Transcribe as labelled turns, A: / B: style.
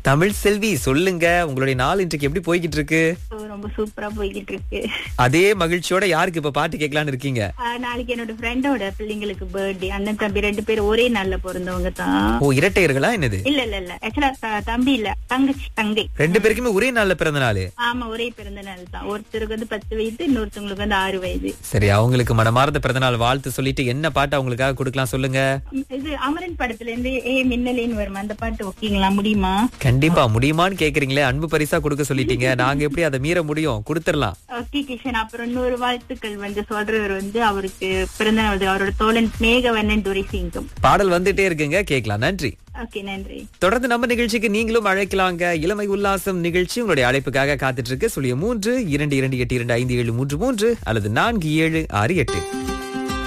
A: தமிழ் செல்வி சொல்லுங்க உங்களுடைய நாள் இன்றைக்கு எப்படி போய்கிட்டு இருக்கு
B: ஓ, ரொம்ப சூப்பரா போய்கிட்டு இருக்கு
A: அதே மகிழ்ச்சியோட யாருக்கு இப்ப பாட்டு கேட்கலான்னு இருக்கீங்க
B: ஆ, நாளைக்கு என்னோட ஃப்ரெண்டோட பிள்ளைங்களுக்கு பர்த்டே அண்ணன் தம்பி ரெண்டு பேரும் ஒரே நாள்ல பிறந்தவங்க தான்
A: ஓ இரட்டையர்களா என்னது
B: இல்ல இல்ல இல்ல ஆக்சுவலா தம்பி இல்ல தங்கச்சி தங்கை
A: ரெண்டு பேருக்குமே ஒரே நாள்ல பிறந்த நாள்
B: ஆமா ஒரே பிறந்த நாள் தான் ஒருத்தருக்கு வந்து பத்து வயது இன்னொருத்தவங்களுக்கு வந்து ஆறு வயது
A: சரி அவங்களுக்கு மனமார்ந்த பிறந்தநாள் வாழ்த்து சொல்லிட்டு என்ன பாட்டு அவங்களுக்காக கொடுக்கலாம் சொல்லுங்க
B: ம், இது அமரன் படத்துல இருந்து ஏ மின்னலேன்னு வரும் அந்த பாட்டு ஓகேங்களா முடியுமா
A: கண்டிப்பா முடியுமான்னு கேக்குறீங்களே அன்பு பரிசா கொடுக்க சொல்லிட்டீங்க நாங்க எப்படி அதை மீற முடியும் கொடுத்துடலாம்
B: ஓகே கிஷன் அப்புறம் இன்னொரு வாழ்த்துக்கள் வந்து சொல்றவர் வந்து அவருக்கு பிறந்த நாள் வந்து அவரோட தோழன் மேகவண்ணன் துரைசிங்கம்
A: பாடல் வந்துட்டே இருக்குங்க கேட்கலாம் நன்றி
B: ஓகே நன்றி
A: தொடர்ந்து நம்ம நிகழ்ச்சிக்கு நீங்களும் அழைக்கலாங்க இளமை உல்லாசம் நிகழ்ச்சி உங்களுடைய அழைப்புக்காக காத்துட்டு இருக்கு சொல்லிய மூன்று இரண்டு இரண்டு எட்டு இரண்டு ஐந்து ஏழு மூன்று மூன்று அல்லது நான்கு ஏழு ஆறு எட்டு